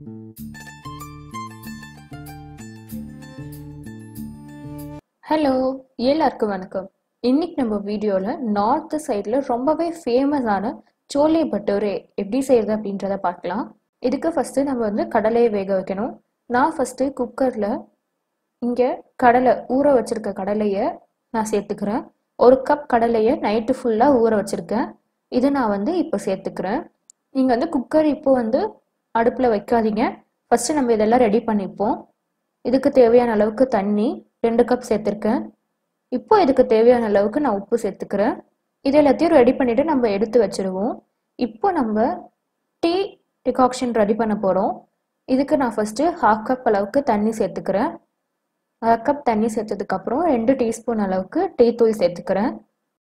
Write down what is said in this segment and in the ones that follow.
hello எல்லாருக்கும் வணக்கம் இன்னைக்கு நம்ம வீடியோவில் நார்த் சைடில் ரொம்பவே ஃபேமஸான சோலே பட்டோரே எப்படி செய்யறது அப்படின்றத பார்க்கலாம் இதுக்கு ஃபஸ்ட்டு நம்ம வந்து கடலையை வேக வைக்கணும் நான் ஃபஸ்ட்டு குக்கரில் இங்கே கடலை ஊற வச்சிருக்க கடலையை நான் சேர்த்துக்கிறேன் ஒரு கப் கடலையை நைட்டு ஃபுல்லாக ஊற வச்சுருக்கேன் இது நான் வந்து இப்போ சேர்த்துக்கிறேன் நீங்கள் வந்து குக்கர் இப்போ வந்து அடுப்பில் வைக்காதீங்க ஃபஸ்ட்டு நம்ம இதெல்லாம் ரெடி பண்ணிப்போம் இதுக்கு தேவையான அளவுக்கு தண்ணி ரெண்டு கப் சேர்த்துருக்கேன் இப்போ இதுக்கு தேவையான அளவுக்கு நான் உப்பு சேர்த்துக்கிறேன் இது எல்லாத்தையும் ரெடி பண்ணிவிட்டு நம்ம எடுத்து வச்சுருவோம் இப்போ நம்ம டீ டிகாக்ஷன் ரெடி பண்ண போகிறோம் இதுக்கு நான் ஃபஸ்ட்டு ஹாஃப் கப் அளவுக்கு தண்ணி சேர்த்துக்கிறேன் அரை கப் தண்ணி சேர்த்ததுக்கப்புறம் ரெண்டு டீஸ்பூன் அளவுக்கு டீ தூள் சேர்த்துக்கிறேன்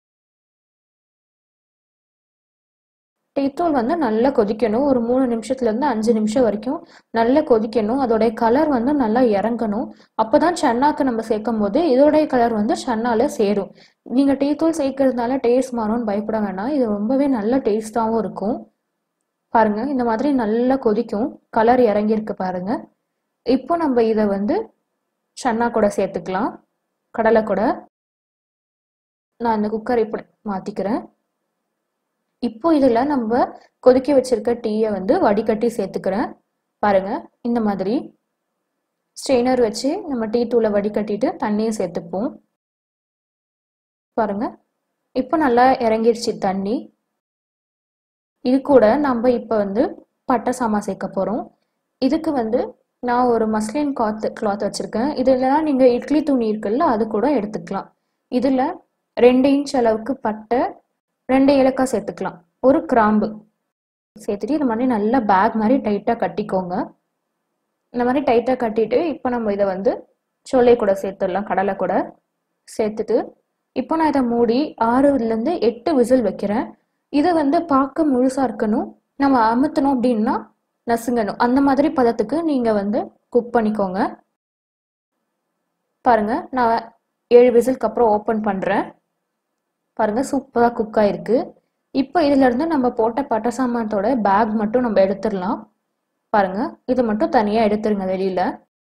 டீத்தூள் வந்து நல்லா கொதிக்கணும் ஒரு மூணு நிமிஷத்துலேருந்து அஞ்சு நிமிஷம் வரைக்கும் நல்லா கொதிக்கணும் அதோடைய கலர் வந்து நல்லா இறங்கணும் அப்போ தான் சன்னாக்கு நம்ம சேர்க்கும் போது இதோடைய கலர் வந்து சன்னால சேரும் நீங்கள் டீத்தூள் சேர்க்கறதுனால டேஸ்ட் மாறும்னு பயப்பட வேணாம் இது ரொம்பவே நல்ல டேஸ்டாகவும் இருக்கும் பாருங்க இந்த மாதிரி நல்லா கொதிக்கும் கலர் இறங்கியிருக்கு பாருங்க இப்போ நம்ம இதை வந்து சன்னா கூட சேர்த்துக்கலாம் கடலை கூட நான் இந்த குக்கர் இப்படி மாற்றிக்கிறேன் இப்போ இதில் நம்ம கொதிக்க வச்சிருக்க டீயை வந்து வடிகட்டி சேர்த்துக்கிறேன் பாருங்க இந்த மாதிரி ஸ்ட்ரெயினர் வச்சு நம்ம டீ தூளை வடிகட்டிட்டு தண்ணியும் சேர்த்துப்போம் பாருங்க இப்போ நல்லா இறங்கிருச்சு தண்ணி இது கூட நம்ம இப்போ வந்து பட்டை சாமா சேர்க்க போகிறோம் இதுக்கு வந்து நான் ஒரு மஸ்லின் கிளாத் கிளாத் வச்சுருக்கேன் இது இல்லைனா நீங்கள் இட்லி துணி இருக்குல்ல அது கூட எடுத்துக்கலாம் இதில் ரெண்டு இன்ச் அளவுக்கு பட்டை ரெண்டு ஏலக்காய் சேர்த்துக்கலாம் ஒரு கிராம்பு சேர்த்துட்டு இந்த மாதிரி நல்லா பேக் மாதிரி டைட்டாக கட்டிக்கோங்க இந்த மாதிரி டைட்டாக கட்டிட்டு இப்போ நம்ம இதை வந்து சோலை கூட சேர்த்துடலாம் கடலை கூட சேர்த்துட்டு இப்போ நான் இதை மூடி ஆறுலேருந்து எட்டு விசில் வைக்கிறேன் இது வந்து பார்க்க முழுசாக இருக்கணும் நம்ம அமுத்தணும் அப்படின்னா நசுங்கணும் அந்த மாதிரி பதத்துக்கு நீங்கள் வந்து குக் பண்ணிக்கோங்க பாருங்க நான் ஏழு விசிலுக்கு அப்புறம் ஓப்பன் பண்ணுறேன் பாருங்க சூப்பராக குக் ஆயிருக்கு இப்போ இதுல இருந்து நம்ம போட்ட பட்டை சாமானத்தோட பேக் மட்டும் நம்ம எடுத்துடலாம் பாருங்க இது மட்டும் தனியா எடுத்துருங்க வெளியில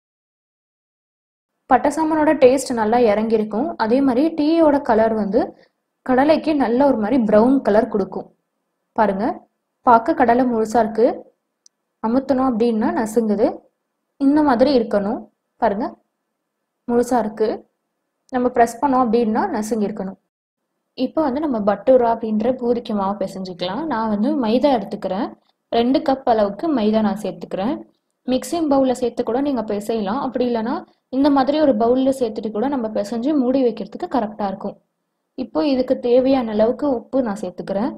பட்டை சாமானோட டேஸ்ட் நல்லா இறங்கியிருக்கும் அதே மாதிரி டீயோட கலர் வந்து கடலைக்கு நல்ல ஒரு மாதிரி ப்ரௌன் கலர் கொடுக்கும் பாருங்க பார்க்க கடலை முழுசா இருக்கு அமுத்தணும் அப்படின்னா நசுங்குது இந்த மாதிரி இருக்கணும் பாருங்க முழுசா இருக்கு நம்ம ப்ரெஸ் பண்ணோம் அப்படின்னா நசுங்கி இருக்கணும் இப்போ வந்து நம்ம பட்டூரா அப்படின்ற பூரிக்கு மாவு பிசைஞ்சிக்கலாம் நான் வந்து மைதா எடுத்துக்கிறேன் ரெண்டு கப் அளவுக்கு மைதா நான் சேர்த்துக்கிறேன் மிக்சிங் பவுலில் சேர்த்து கூட நீங்கள் பிசையலாம் அப்படி இல்லைன்னா இந்த மாதிரி ஒரு பவுலில் சேர்த்துட்டு கூட நம்ம பிசைஞ்சு மூடி வைக்கிறதுக்கு கரெக்டாக இருக்கும் இப்போ இதுக்கு தேவையான அளவுக்கு உப்பு நான் சேர்த்துக்கிறேன்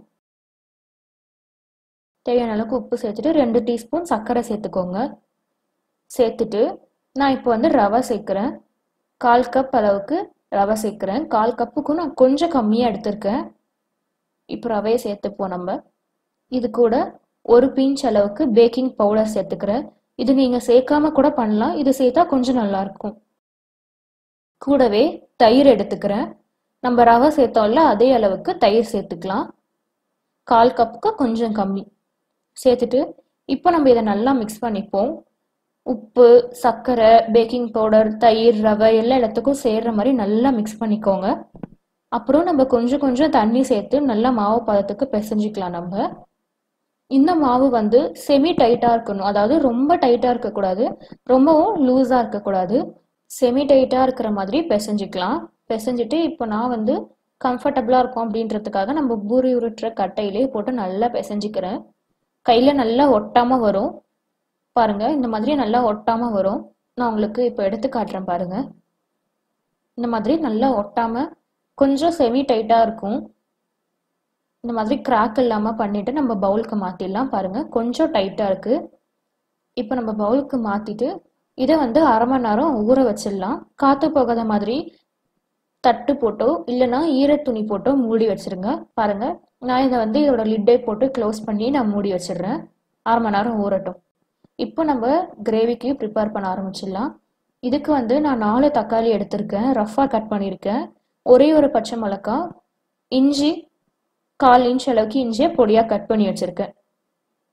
தேவையான அளவுக்கு உப்பு சேர்த்துட்டு ரெண்டு டீஸ்பூன் சர்க்கரை சேர்த்துக்கோங்க சேர்த்துட்டு நான் இப்போ வந்து ரவை சேர்க்குறேன் கால் கப் அளவுக்கு ரவை சேர்க்குறேன் கால் கப்புக்கும் நான் கொஞ்சம் கம்மியாக எடுத்திருக்கேன் இப்போ ரவையை சேர்த்துப்போம் நம்ம இது கூட ஒரு பிஞ்ச் அளவுக்கு பேக்கிங் பவுடர் சேர்த்துக்கிறேன் இது நீங்கள் சேர்க்காம கூட பண்ணலாம் இது சேர்த்தா கொஞ்சம் நல்லா இருக்கும் கூடவே தயிர் எடுத்துக்கிறேன் நம்ம ரவை சேர்த்தோம்ல அதே அளவுக்கு தயிர் சேர்த்துக்கலாம் கால் கப்புக்கு கொஞ்சம் கம்மி சேர்த்துட்டு இப்போ நம்ம இதை நல்லா மிக்ஸ் பண்ணிப்போம் உப்பு சர்க்கரை பேக்கிங் பவுடர் தயிர் ரவை எல்லா இடத்துக்கும் சேர்ற மாதிரி நல்லா மிக்ஸ் பண்ணிக்கோங்க அப்புறம் நம்ம கொஞ்சம் கொஞ்சம் தண்ணி சேர்த்து நல்லா மாவு பதத்துக்கு பிசைஞ்சிக்கலாம் நம்ம இந்த மாவு வந்து செமி டைட்டாக இருக்கணும் அதாவது ரொம்ப டைட்டாக இருக்கக்கூடாது ரொம்பவும் லூஸாக இருக்கக்கூடாது செமி டைட்டாக இருக்கிற மாதிரி பிசைஞ்சிக்கலாம் பிசைஞ்சிட்டு இப்போ நான் வந்து கம்ஃபர்டபுளாக இருக்கும் அப்படின்றதுக்காக நம்ம பூரி உருட்டுற கட்டையிலே போட்டு நல்லா பிசைஞ்சிக்கிறேன் கையில் நல்லா ஒட்டாமல் வரும் பாருங்க இந்த மாதிரி நல்லா ஒட்டாம வரும் நான் உங்களுக்கு இப்போ எடுத்து காட்டுறேன் பாருங்க இந்த மாதிரி நல்லா ஒட்டாம கொஞ்சம் செமி டைட்டா இருக்கும் இந்த மாதிரி கிராக் இல்லாம பண்ணிட்டு நம்ம பவுலுக்கு மாத்திடலாம் பாருங்க கொஞ்சம் டைட்டா இருக்கு இப்போ நம்ம பவுலுக்கு மாத்திட்டு இதை வந்து அரை மணி நேரம் ஊற வச்சிடலாம் காத்து போகாத மாதிரி தட்டு போட்டோ இல்லைன்னா ஈர துணி போட்டோ மூடி வச்சிருங்க பாருங்க நான் இதை வந்து இதோட லிட்டை போட்டு க்ளோஸ் பண்ணி நான் மூடி வச்சிடுறேன் அரை மணி நேரம் ஊறட்டும் இப்போ நம்ம கிரேவிக்கு ப்ரிப்பேர் பண்ண ஆரம்பிச்சிடலாம் இதுக்கு வந்து நான் நாலு தக்காளி எடுத்திருக்கேன் ரஃபாக கட் பண்ணியிருக்கேன் ஒரே ஒரு பச்சை மிளகாய் இஞ்சி கால் இன்ச் அளவுக்கு இஞ்சியை பொடியாக கட் பண்ணி வச்சுருக்கேன்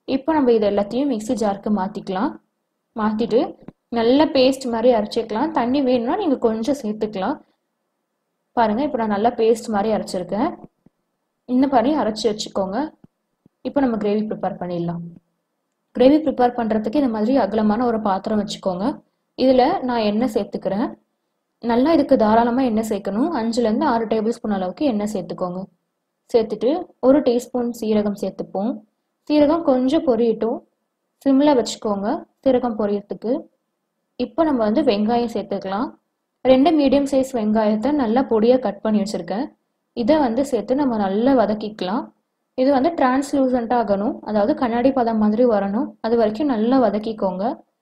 இப்போ நம்ம இது எல்லாத்தையும் மிக்ஸி ஜாருக்கு மாற்றிக்கலாம் மாற்றிட்டு நல்ல பேஸ்ட் மாதிரி அரைச்சிக்கலாம் தண்ணி வேணும்னா நீங்கள் கொஞ்சம் சேர்த்துக்கலாம் பாருங்கள் இப்போ நான் நல்லா பேஸ்ட் மாதிரி அரைச்சிருக்கேன் இந்த மாதிரி அரைச்சி வச்சுக்கோங்க இப்போ நம்ம கிரேவி ப்ரிப்பேர் பண்ணிடலாம் கிரேவி ப்ரிப்பேர் பண்ணுறதுக்கு இந்த மாதிரி அகலமான ஒரு பாத்திரம் வச்சுக்கோங்க இதில் நான் எண்ணெய் சேர்த்துக்கிறேன் நல்லா இதுக்கு தாராளமாக எண்ணெய் சேர்க்கணும் அஞ்சுலேருந்து ஆறு டேபிள் ஸ்பூன் அளவுக்கு எண்ணெய் சேர்த்துக்கோங்க சேர்த்துட்டு ஒரு டீஸ்பூன் சீரகம் சேர்த்துப்போம் சீரகம் கொஞ்சம் பொரியட்டும் சிம்மில் வச்சுக்கோங்க சீரகம் பொரியறதுக்கு இப்போ நம்ம வந்து வெங்காயம் சேர்த்துக்கலாம் ரெண்டு மீடியம் சைஸ் வெங்காயத்தை நல்லா பொடியாக கட் பண்ணி வச்சுருக்கேன் இதை வந்து சேர்த்து நம்ம நல்லா வதக்கிக்கலாம் இது வந்து டிரான்ஸ்லூசண்ட் ஆகணும் அதாவது கண்ணாடி பதம் மாதிரி வரணும் அது வரைக்கும் நல்லா வதக்கிக்கோங்க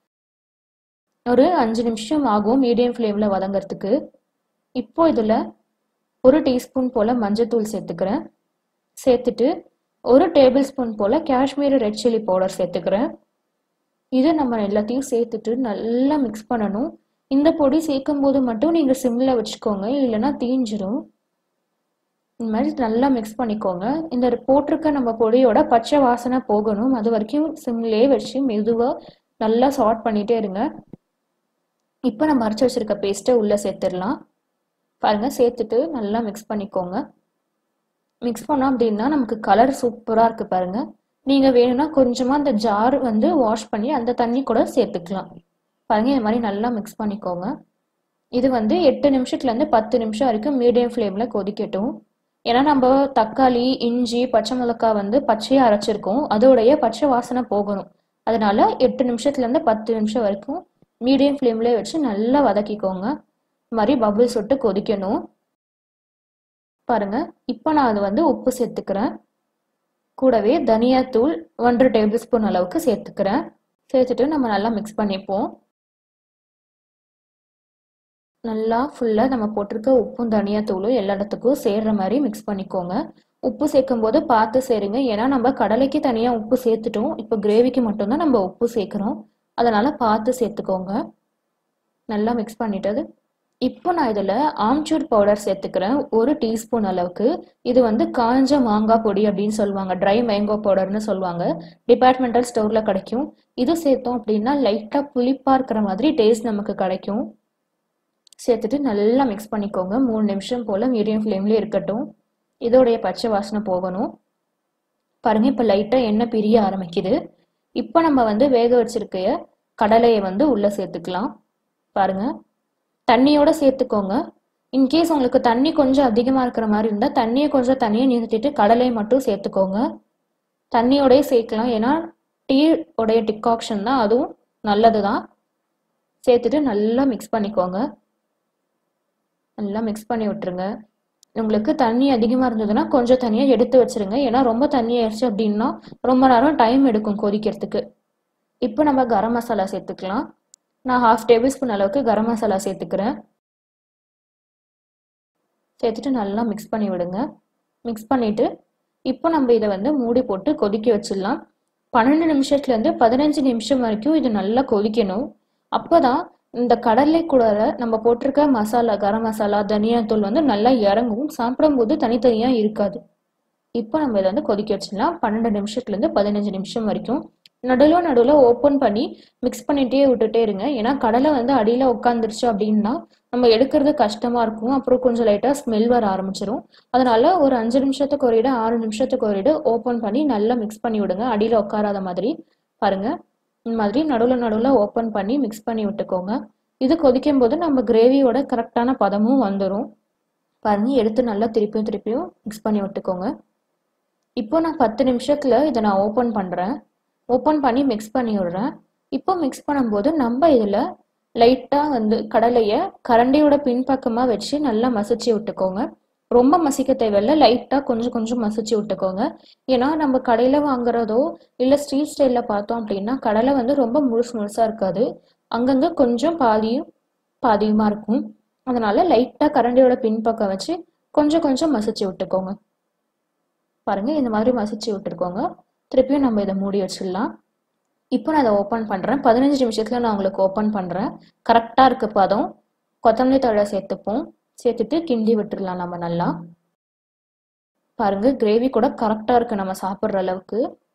ஒரு அஞ்சு நிமிஷம் ஆகும் மீடியம் ஃப்ளேமில் வதங்கிறதுக்கு இப்போ இதில் ஒரு டீஸ்பூன் போல் மஞ்சத்தூள் சேர்த்துக்கிறேன் சேர்த்துட்டு ஒரு டேபிள் ஸ்பூன் போல் காஷ்மீரி ரெட் சில்லி பவுடர் சேர்த்துக்கிறேன் இதை நம்ம எல்லாத்தையும் சேர்த்துட்டு நல்லா மிக்ஸ் பண்ணணும் இந்த பொடி சேர்க்கும் போது மட்டும் நீங்கள் சிம்மில் வச்சுக்கோங்க இல்லைன்னா தீஞ்சிரும் இந்த மாதிரி நல்லா மிக்ஸ் பண்ணிக்கோங்க இந்த போட்டிருக்க நம்ம பொடியோட பச்சை வாசனை போகணும் அது வரைக்கும் சிம்லேயே வச்சு மெதுவாக நல்லா சார்ட் பண்ணிகிட்டே இருங்க இப்போ நம்ம அரைச்சி வச்சிருக்க பேஸ்ட்டை உள்ளே சேர்த்துடலாம் பாருங்கள் சேர்த்துட்டு நல்லா மிக்ஸ் பண்ணிக்கோங்க மிக்ஸ் பண்ணோம் அப்படின்னா நமக்கு கலர் சூப்பராக இருக்குது பாருங்கள் நீங்கள் வேணும்னா கொஞ்சமாக அந்த ஜார் வந்து வாஷ் பண்ணி அந்த தண்ணி கூட சேர்த்துக்கலாம் பாருங்கள் இந்த மாதிரி நல்லா மிக்ஸ் பண்ணிக்கோங்க இது வந்து எட்டு நிமிஷத்துலேருந்து பத்து நிமிஷம் வரைக்கும் மீடியம் ஃப்ளேமில் கொதிக்கட்டும் ஏன்னா நம்ம தக்காளி இஞ்சி பச்சை மிளகாய் வந்து பச்சையாக அரைச்சிருக்கோம் அதோடைய பச்சை வாசனை போகணும் அதனால எட்டு நிமிஷத்துலேருந்து பத்து நிமிஷம் வரைக்கும் மீடியம் ஃப்ளேம்லேயே வச்சு நல்லா வதக்கிக்கோங்க இந்த மாதிரி பபுள்ஸ் விட்டு கொதிக்கணும் பாருங்க இப்போ நான் அது வந்து உப்பு சேர்த்துக்கிறேன் கூடவே தனியாத்தூள் ஒன்றரை டேபிள் ஸ்பூன் அளவுக்கு சேர்த்துக்கிறேன் சேர்த்துட்டு நம்ம நல்லா மிக்ஸ் பண்ணிப்போம் நல்லா ஃபுல்லாக நம்ம போட்டிருக்க உப்பும் தனியாத்தூளும் எல்லா இடத்துக்கும் சேர்ற மாதிரி மிக்ஸ் பண்ணிக்கோங்க உப்பு சேர்க்கும் போது பார்த்து சேருங்க ஏன்னா நம்ம கடலைக்கு தனியாக உப்பு சேர்த்துட்டோம் இப்போ கிரேவிக்கு மட்டும்தான் நம்ம உப்பு சேர்க்குறோம் அதனால் பார்த்து சேர்த்துக்கோங்க நல்லா மிக்ஸ் பண்ணிட்டது இப்போ நான் இதில் ஆம்ச்சூர் பவுடர் சேர்த்துக்கிறேன் ஒரு டீஸ்பூன் அளவுக்கு இது வந்து காஞ்ச மாங்காய் பொடி அப்படின்னு சொல்லுவாங்க ட்ரை மேங்கோ பவுடர்னு சொல்லுவாங்க டிபார்ட்மெண்டல் ஸ்டோரில் கிடைக்கும் இது சேர்த்தோம் அப்படின்னா லைட்டாக புளிப்பாக இருக்கிற மாதிரி டேஸ்ட் நமக்கு கிடைக்கும் சேர்த்துட்டு நல்லா மிக்ஸ் பண்ணிக்கோங்க மூணு நிமிஷம் போல் மீடியம் ஃப்ளேம்லேயே இருக்கட்டும் இதோடைய பச்சை வாசனை போகணும் பாருங்க இப்போ லைட்டாக எண்ணெய் பிரிய ஆரம்பிக்குது இப்போ நம்ம வந்து வேக வச்சிருக்க கடலையை வந்து உள்ளே சேர்த்துக்கலாம் பாருங்க தண்ணியோட சேர்த்துக்கோங்க இன்கேஸ் உங்களுக்கு தண்ணி கொஞ்சம் அதிகமாக இருக்கிற மாதிரி இருந்தால் தண்ணியை கொஞ்சம் தண்ணியை நிறுத்திட்டு கடலையை மட்டும் சேர்த்துக்கோங்க தண்ணியோடய சேர்க்கலாம் ஏன்னா டீ உடைய டிகாக்ஷன் தான் அதுவும் நல்லது தான் சேர்த்துட்டு நல்லா மிக்ஸ் பண்ணிக்கோங்க நல்லா மிக்ஸ் பண்ணி விட்டுருங்க உங்களுக்கு தண்ணி அதிகமாக இருந்ததுன்னா கொஞ்சம் தண்ணியாக எடுத்து வச்சிருங்க ஏன்னா ரொம்ப தண்ணி ஆயிடுச்சு அப்படின்னா ரொம்ப நேரம் டைம் எடுக்கும் கொதிக்கிறதுக்கு இப்போ நம்ம கரம் மசாலா சேர்த்துக்கலாம் நான் ஹாஃப் டேபிள் ஸ்பூன் அளவுக்கு கரம் மசாலா சேர்த்துக்கிறேன் சேர்த்துட்டு நல்லா மிக்ஸ் பண்ணி விடுங்க மிக்ஸ் பண்ணிவிட்டு இப்போ நம்ம இதை வந்து மூடி போட்டு கொதிக்க வச்சிடலாம் பன்னெண்டு நிமிஷத்துலேருந்து பதினஞ்சு நிமிஷம் வரைக்கும் இது நல்லா கொதிக்கணும் அப்போ தான் இந்த கடலை கூட நம்ம போட்டிருக்க மசாலா கரம் மசாலா தனியாத்தூள் வந்து நல்லா இறங்கும் சாப்பிடும்போது தனித்தனியாக இருக்காது இப்போ நம்ம இதை வந்து கொதிக்க வச்சிடலாம் பன்னெண்டு நிமிஷத்துலேருந்து பதினஞ்சு நிமிஷம் வரைக்கும் நடுவில் நடுவில் ஓப்பன் பண்ணி மிக்ஸ் பண்ணிகிட்டே விட்டுட்டே இருங்க ஏன்னா கடலை வந்து அடியில் உட்காந்துருச்சு அப்படின்னா நம்ம எடுக்கிறது கஷ்டமாக இருக்கும் அப்புறம் கொஞ்சம் லைட்டாக ஸ்மெல் வர ஆரம்பிச்சிடும் அதனால ஒரு அஞ்சு நிமிஷத்துக்கு ஒரு இட ஆறு நிமிஷத்துக்கு ஒரு இட ஓப்பன் பண்ணி நல்லா மிக்ஸ் பண்ணி விடுங்க அடியில் உட்காராத மாதிரி பாருங்க இந்த மாதிரி நடுவில் நடுவில் ஓப்பன் பண்ணி மிக்ஸ் பண்ணி விட்டுக்கோங்க இது கொதிக்கும் போது நம்ம கிரேவியோட கரெக்டான பதமும் வந்துடும் பாருங்க எடுத்து நல்லா திருப்பியும் திருப்பியும் மிக்ஸ் பண்ணி விட்டுக்கோங்க இப்போ நான் பத்து நிமிஷத்தில் இதை நான் ஓப்பன் பண்ணுறேன் ஓப்பன் பண்ணி மிக்ஸ் பண்ணி விடுறேன் இப்போ மிக்ஸ் பண்ணும்போது நம்ம இதில் லைட்டாக வந்து கடலையை கரண்டியோட பின்பக்கமாக வச்சு நல்லா மசிச்சு விட்டுக்கோங்க ரொம்ப மசிக்க தேவையில்ல லைட்டாக கொஞ்சம் கொஞ்சம் மசிச்சு விட்டுக்கோங்க ஏன்னா நம்ம கடையில் வாங்குறதோ இல்லை ஸ்ட்ரீட் ஸ்டைலில் பார்த்தோம் அப்படின்னா கடலை வந்து ரொம்ப முழுசு முழுசாக இருக்காது அங்கங்கே கொஞ்சம் பாதியும் பாதியுமாக இருக்கும் அதனால லைட்டாக கரண்டியோட பின்பக்கம் வச்சு கொஞ்சம் கொஞ்சம் மசிச்சு விட்டுக்கோங்க பாருங்க இந்த மாதிரி மசிச்சு விட்டுருக்கோங்க திருப்பியும் நம்ம இதை மூடி வச்சிடலாம் இப்போ நான் இதை ஓப்பன் பண்ணுறேன் பதினஞ்சு நிமிஷத்தில் நான் உங்களுக்கு ஓப்பன் பண்ணுறேன் கரெக்டாக இருக்க பதம் கொத்தமல்லி தழை சேர்த்துப்போம் சேர்த்துட்டு கிண்டி விட்டுடலாம் நம்ம நல்லா பாருங்க கிரேவி கூட கரெக்டாக இருக்கு நம்ம சாப்பிட்ற அளவுக்கு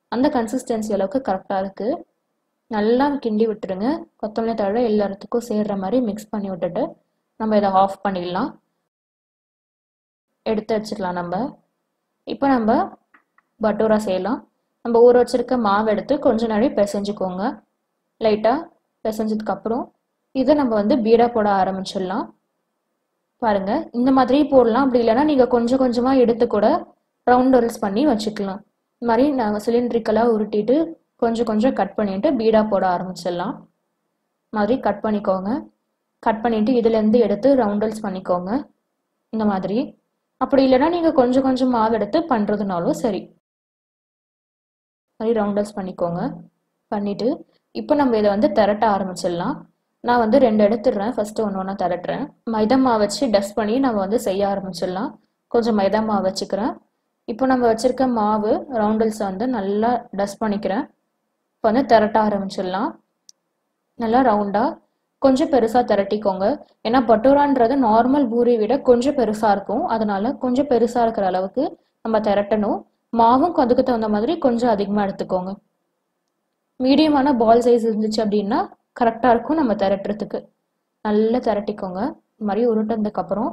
அந்த கன்சிஸ்டன்சி அளவுக்கு கரெக்டாக இருக்குது நல்லா கிண்டி விட்டுருங்க கொத்தமல்லி தழை எல்லா இடத்துக்கும் சேர்ற மாதிரி மிக்ஸ் பண்ணி விட்டுட்டு நம்ம இதை ஆஃப் பண்ணிடலாம் எடுத்து வச்சிடலாம் நம்ம இப்போ நம்ம பட்டூரா செய்யலாம் நம்ம ஊற வச்சிருக்க மாவு எடுத்து கொஞ்ச நாளே பிசைஞ்சுக்கோங்க லைட்டாக பிசைஞ்சதுக்கப்புறம் இதை நம்ம வந்து பீடா போட ஆரம்பிச்சிடலாம் பாருங்க இந்த மாதிரி போடலாம் அப்படி இல்லைன்னா நீங்கள் கொஞ்சம் கொஞ்சமாக எடுத்து கூட ரவுண்ட் ரோல்ஸ் பண்ணி வச்சுக்கலாம் இந்த மாதிரி நாங்கள் சிலிண்ட்ரிக்கலாக உருட்டிட்டு கொஞ்சம் கொஞ்சம் கட் பண்ணிட்டு பீடா போட ஆரம்பிச்சிடலாம் மாதிரி கட் பண்ணிக்கோங்க கட் பண்ணிட்டு இதுலேருந்து எடுத்து ரவுண்டல்ஸ் பண்ணிக்கோங்க இந்த மாதிரி அப்படி இல்லைன்னா நீங்கள் கொஞ்சம் கொஞ்சம் மாவு எடுத்து பண்ணுறதுனாலும் சரி மாதிரி ரவுண்டல்ஸ் பண்ணிக்கோங்க பண்ணிட்டு இப்போ நம்ம இதை வந்து திரட்ட ஆரம்பிச்சிடலாம் நான் வந்து ரெண்டு எடுத்துடுறேன் ஃபர்ஸ்ட் ஒன்று ஒன்றா திரட்டுறேன் மைதா மாவு வச்சு டஸ்ட் பண்ணி நம்ம வந்து செய்ய ஆரம்பிச்சிடலாம் கொஞ்சம் மைதா மாவு வச்சுக்கிறேன் இப்போ நம்ம வச்சிருக்க மாவு ரவுண்டல்ஸை வந்து நல்லா டஸ்ட் பண்ணிக்கிறேன் இப்போ வந்து திரட்ட ஆரம்பிச்சிடலாம் நல்லா ரவுண்டாக கொஞ்சம் பெருசாக திரட்டிக்கோங்க ஏன்னா பட்டோரான்றது நார்மல் பூரி விட கொஞ்சம் பெருசாக இருக்கும் அதனால கொஞ்சம் பெருசாக இருக்கிற அளவுக்கு நம்ம திரட்டணும் மாவும் அதுக்கு தகுந்த மாதிரி கொஞ்சம் அதிகமாக எடுத்துக்கோங்க மீடியமான பால் சைஸ் இருந்துச்சு அப்படின்னா கரெக்டாக இருக்கும் நம்ம திரட்டுறதுக்கு நல்லா திரட்டிக்கோங்க இந்த மாதிரி உருட்டினதுக்கப்புறம்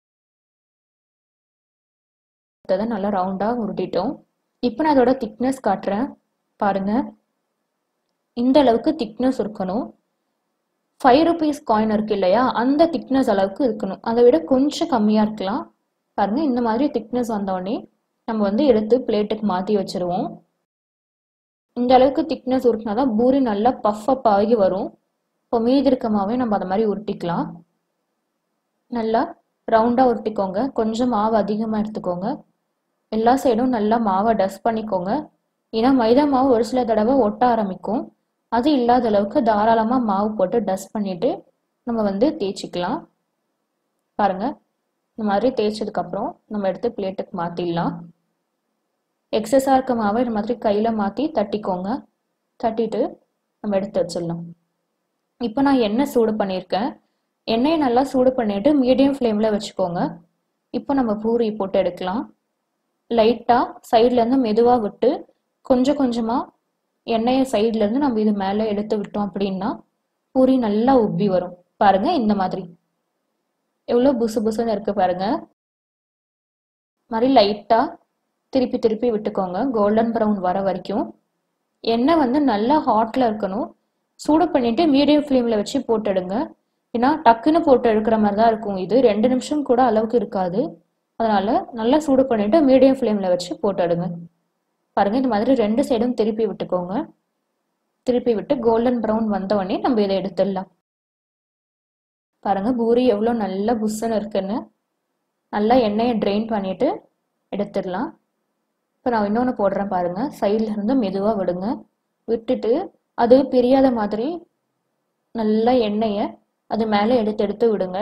நல்லா ரவுண்டாக உருட்டிட்டோம் இப்போ நான் அதோட திக்னஸ் காட்டுறேன் பாருங்க இந்த அளவுக்கு திக்னஸ் இருக்கணும் ஃபைவ் ருபீஸ் காயின் இருக்கு இல்லையா அந்த திக்னஸ் அளவுக்கு இருக்கணும் அதை விட கொஞ்சம் கம்மியாக இருக்கலாம் பாருங்க இந்த மாதிரி திக்னஸ் வந்தோடனே நம்ம வந்து எடுத்து பிளேட்டுக்கு மாற்றி வச்சிருவோம் இந்த அளவுக்கு திக்னஸ் உருட்டினா தான் பூரி நல்லா பஃப் அப் ஆகி வரும் இப்போ மீதி இருக்க மாவே நம்ம அதை மாதிரி உருட்டிக்கலாம் நல்லா ரவுண்டாக உருட்டிக்கோங்க கொஞ்சம் மாவு அதிகமாக எடுத்துக்கோங்க எல்லா சைடும் நல்லா மாவை டஸ்ட் பண்ணிக்கோங்க ஏன்னா மைதா மாவு ஒரு சில தடவை ஒட்ட ஆரம்பிக்கும் அது இல்லாத அளவுக்கு தாராளமாக மாவு போட்டு டஸ்ட் பண்ணிட்டு நம்ம வந்து தேய்ச்சிக்கலாம் பாருங்க இந்த மாதிரி தேய்ச்சதுக்கப்புறம் நம்ம எடுத்து பிளேட்டுக்கு மாற்றிடலாம் எக்ஸஸாக இருக்க மாவை இந்த மாதிரி கையில் மாற்றி தட்டிக்கோங்க தட்டிட்டு நம்ம எடுத்து வச்சிடலாம் இப்போ நான் எண்ணெய் சூடு பண்ணியிருக்கேன் எண்ணெயை நல்லா சூடு பண்ணிட்டு மீடியம் ஃப்ளேமில் வச்சுக்கோங்க இப்போ நம்ம பூரி போட்டு எடுக்கலாம் லைட்டாக சைட்லேருந்து மெதுவாக விட்டு கொஞ்சம் கொஞ்சமாக எண்ணெயை சைட்லேருந்து நம்ம இது மேலே எடுத்து விட்டோம் அப்படின்னா பூரி நல்லா உப்பி வரும் பாருங்க இந்த மாதிரி எவ்வளோ புசு புசுன்னு இருக்கு பாருங்க மாதிரி லைட்டாக திருப்பி திருப்பி விட்டுக்கோங்க கோல்டன் ப்ரௌன் வர வரைக்கும் எண்ணெய் வந்து நல்லா ஹாட்டில் இருக்கணும் சூடு பண்ணிட்டு மீடியம் ஃப்ளேமில் வச்சு போட்டுடுங்க ஏன்னா டக்குன்னு போட்டு எடுக்கிற மாதிரி தான் இருக்கும் இது ரெண்டு நிமிஷம் கூட அளவுக்கு இருக்காது அதனால நல்லா சூடு பண்ணிட்டு மீடியம் ஃப்ளேமில் வச்சு போட்டுடுங்க பாருங்க இந்த மாதிரி ரெண்டு சைடும் திருப்பி விட்டுக்கோங்க திருப்பி விட்டு கோல்டன் ப்ரௌன் வந்தவொடனே நம்ம இதை எடுத்துடலாம் பாருங்க பூரி எவ்வளோ நல்ல புஷ்ஷுன்னு இருக்குன்னு நல்லா எண்ணெயை ட்ரெயின் பண்ணிட்டு எடுத்துடலாம் இப்போ நான் இன்னொன்று போடுறேன் பாருங்க சைடில் இருந்து மெதுவாக விடுங்க விட்டுட்டு அது பிரியாத மாதிரி நல்லா எண்ணெயை அது மேலே எடுத்து எடுத்து விடுங்க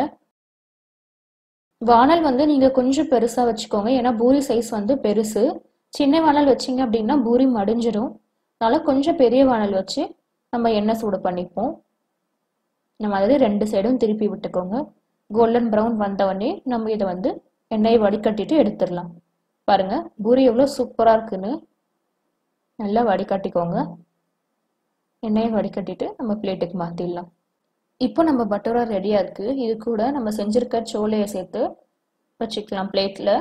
வானல் வந்து நீங்கள் கொஞ்சம் பெருசாக வச்சுக்கோங்க ஏன்னா பூரி சைஸ் வந்து பெருசு சின்ன வானல் வச்சிங்க அப்படின்னா பூரி மடிஞ்சிடும் அதனால கொஞ்சம் பெரிய வானல் வச்சு நம்ம எண்ணெய் சூடு பண்ணிப்போம் இந்த மாதிரி ரெண்டு சைடும் திருப்பி விட்டுக்கோங்க கோல்டன் ப்ரௌன் வந்தவொடனே நம்ம இதை வந்து எண்ணெயை வடிகட்டிட்டு எடுத்துடலாம் பாருங்க பூரி எவ்வளோ சூப்பராக இருக்குன்னு நல்லா வடிகட்டிக்கோங்க எண்ணெயை வடிகட்டிட்டு நம்ம பிளேட்டுக்கு மாற்றிடலாம் இப்போ நம்ம பட்டோரா ரெடியாக இருக்குது இது கூட நம்ம செஞ்சுருக்க சோலையை சேர்த்து வச்சுக்கலாம் பிளேட்டில்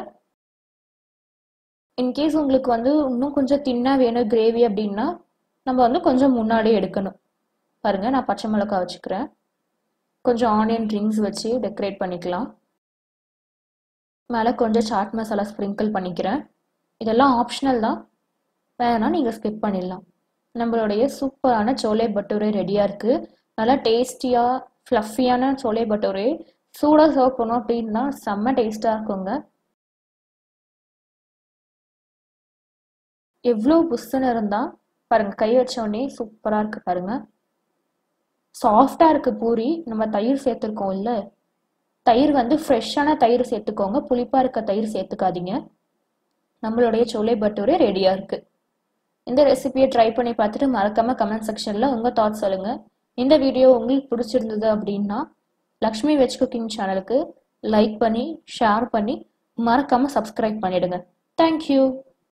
இன்கேஸ் உங்களுக்கு வந்து இன்னும் கொஞ்சம் தின்னாக வேணும் கிரேவி அப்படின்னா நம்ம வந்து கொஞ்சம் முன்னாடியே எடுக்கணும் பாருங்கள் நான் பச்சை மிளகாய் வச்சுக்கிறேன் கொஞ்சம் ஆனியன் ரிங்ஸ் வச்சு டெக்கரேட் பண்ணிக்கலாம் மேலே கொஞ்சம் சாட் மசாலா ஸ்ப்ரிங்கிள் பண்ணிக்கிறேன் இதெல்லாம் ஆப்ஷனல் தான் வேணா நீங்கள் ஸ்கிப் பண்ணிடலாம் நம்மளுடைய சூப்பரான சோலை பட்டூரே ரெடியாக இருக்குது நல்லா டேஸ்டியாக ஃப்ளஃபியான சோலை பட்டூரே சூடாக சர்வ் பண்ணோம் அப்படின்னா செம்ம டேஸ்ட்டாக இருக்குங்க எவ்வளோ புஷ்ஷுன்னு இருந்தால் பாருங்கள் கை வச்சோடனே சூப்பராக இருக்குது பாருங்கள் சாஃப்டாக இருக்குது பூரி நம்ம தயிர் சேர்த்துருக்கோம் இல்லை தயிர் வந்து ஃப்ரெஷ்ஷான தயிர் சேர்த்துக்கோங்க புளிப்பாக இருக்க தயிர் சேர்த்துக்காதீங்க நம்மளுடைய சோலை பட்டூரே ரெடியாக இருக்குது இந்த ரெசிபியை ட்ரை பண்ணி பார்த்துட்டு மறக்காமல் கமெண்ட் செக்ஷனில் உங்கள் தாட்ஸ் சொல்லுங்கள் இந்த வீடியோ உங்களுக்கு பிடிச்சிருந்தது அப்படின்னா லக்ஷ்மி வெஜ் குக்கிங் சேனலுக்கு லைக் பண்ணி ஷேர் பண்ணி மறக்காமல் சப்ஸ்கிரைப் பண்ணிடுங்க தேங்க்யூ